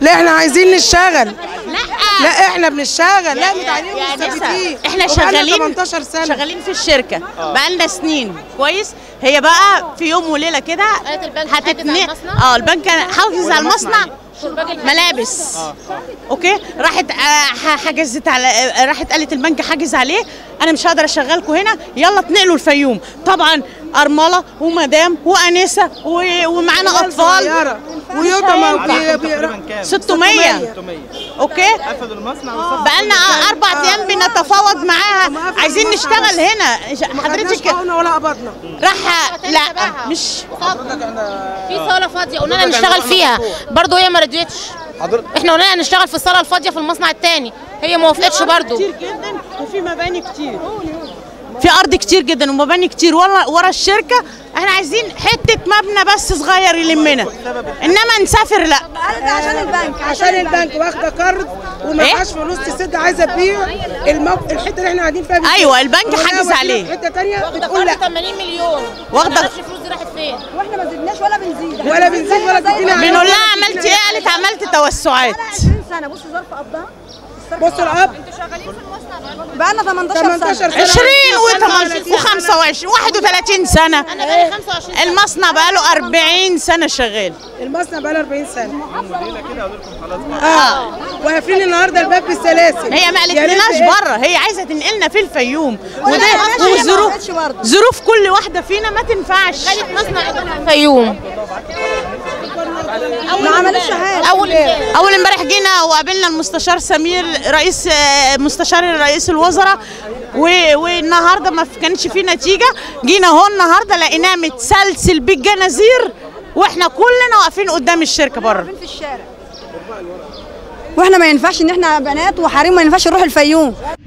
لا احنا عايزين نشتغل لا لا احنا بنشتغل لا متعلمين يا نسا، مستفيدين احنا وبقالنا شغالين 18 سنه شغالين في الشركه بقالنا سنين كويس هي بقى في يوم وليله كده قالت البنك حجز على هتتنقل المصنع؟ اه البنك حافظ على المصنع ملابس اوكي راحت آه، ح- حجزت على آه، راحت قالت البنك حاجز عليه انا مش هقدر اشغلكم هنا يلا اتنقلوا الفيوم طبعا ارمله ومدام وانسه و- ومعانا اطفال صغيرة ويوتا بي- بي- تقريبا كام؟ 600 600 اوكي قفلوا المصنع وصفوا بقالنا اربع ايام بنتفاوض معاها عايزين نشتغل هنا ما خدناش حضرتك حقنا ولا قبضنا راح لا مش في صاله فاضيه قلنا لها نشتغل فيها برضه هي ما رضيتش احنا قلنا لها نشتغل في الصاله الفاضيه في المصنع التاني هي ما وافقتش برضه كتير جدا وفي مباني كتير في ارض كتير جدا ومباني كتير ورا ورا الشركه احنا عايزين حته مبنى بس صغير يلمنا انما نسافر لا عشان البنك عشان البنك واخده قرض ومعهاش فلوس تسد عايزه تبيع الموقع الحته اللي احنا قاعدين فيها بتبيع. أيوة، البنك ولها حاجز وكيلة عليه. في حته ثانيه بتقول لا 80 مليون واخدة- ما نعرفش الفلوس دي راحت فين واحنا ما زدناش ولا بنزيد ولا بنزيد ولا تدينا بنقول لها عملت ايه قالت عملت توسعات 20 سنه بص ظرف قبضها بصوا الاب بقى لنا 18 18 سنه سنه 20 و25 31 سنه انا بقالي 25 سنه المصنع بقاله 40 سنه شغال المصنع بقى له 40 سنه ليله كده اقول لكم خلاص بقى اه وقافلين النهارده الباب بالسلاسل هي ما يا ريت قالتلناش إيه؟ بره هي عايزه تنقلنا في الفيوم ولا وده ماشية، ما وظروف قالتش برضه. ظروف كل واحده فينا ما تنفعش خدت مصنع الفيوم ما عملتش حاجه اول امبارح اول امبارح جينا وقابلنا المستشار سمير رئيس آه، مستشار رئيس الوزراء و- والنهارده ما كانش فيه نتيجه جينا اهو النهارده لقيناه متسلسل بالجنازير واحنا كلنا واقفين قدام الشركه بره في الشارع واحنا ما ينفعش ان احنا بنات وحريم ما ينفعش نروح الفيوم